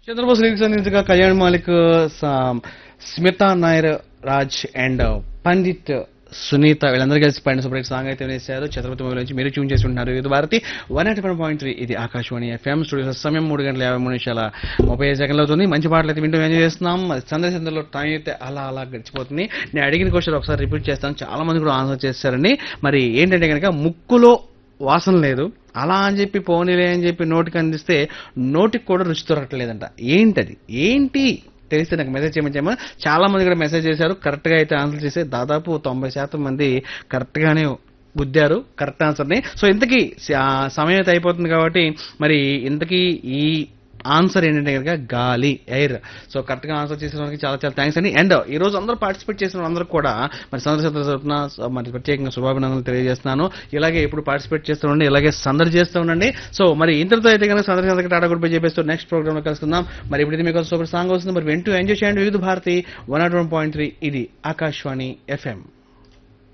Chandrabose lyrics అందించగా కళ్యాణ్ మాలిక్ సా- Smitha Nair Raj and Pandit Sunitha వీళ్ళందరూ కలిసి పైన సపరేట్ సాంగ్ అయితే వేశారు ఛత్రపతి మూవీ నుంచి మీరు ట్యూన్ చేసి ఉంటున్నారు ఇది Bharati one eight one point three ఇది ఆకాశవాణి ఎఫ్ఎం స్టూడియో సమయం మూడు గంటల యాభై మూడు నిమిషాల ముప్పై ఐదు సెకండ్లు అవుతుంది మంచి పాటలు అయితే వింటూ ఎంజాయ్ చేస్తున్నాం సందర్శ సందర్లో టైం అయితే అలా అలా గడిచిపోతుంది నేను అడిగిన క్వశ్చన్ ఒకసారి రిపీట్ చేస్తాను చాలా మంది కూడా ఆన్సర్ చేశారండి మరి ఏంటంటే కనుక ముక్కులో వాసన లేదు అలా అని చెప్పి పోనీలే అని చెప్పి నోటికి అందిస్తే నోటికి కూడా రుచి దొరకట్లేదంట ఏంటది ఏంటి తెలిస్తే నాకు మెసేజ్ చేయమని చెప్పమని చాలా మంది కూడా మెసేజ్ చేశారు కరెక్ట్ గా అయితే ఆన్సర్ చేస్తే దాదాపు తొంభై శాతం మంది కరెక్ట్ గానే గుద్దారు కరెక్ట్ ఆన్సర్ని సో ఇంతకీ స- సమయం అయితే అయిపోతుంది కాబట్టి మరి ఇంతకీ ఈ ఆన్సర్ ఏంటంటే కనుక గాలి ఎయిర్ సో కరెక్ట్ గా ఆన్సర్ చేసిన వాళ్ళకి చాలా చాలా థ్యాంక్స్ అండి అండ్ ఈ రోజు అందరూ పార్టిసిపేట్ చేసిన అందరూ కూడా మరి సందర్శన తరపున స- మరి ప్రత్యేకంగా శుభాభినందనలు తెలియజేస్తున్నాను ఇలాగే ఇప్పుడు పార్టిసిపేట్ చేస్తూ ఉండండి ఇలాగే సందడి చేస్తూ ఉండండి సో మరి ఇంతటితో అయితే కనుక సందర్శన టాటా గుడ్ బై చెప్పేస్తూ నెక్స్ట్ ప్రోగ్రామ్ లో కలుసుకుందాం మరి ఇప్పుడు ఇది మీకు సూపర్ సాంగ్ వస్తుంది మరి వింటూ ఎంజాయ్ చేయండి Vividh Bharati one naught one point three ఇది ఆకాశవాణి ఎఫ్ఎం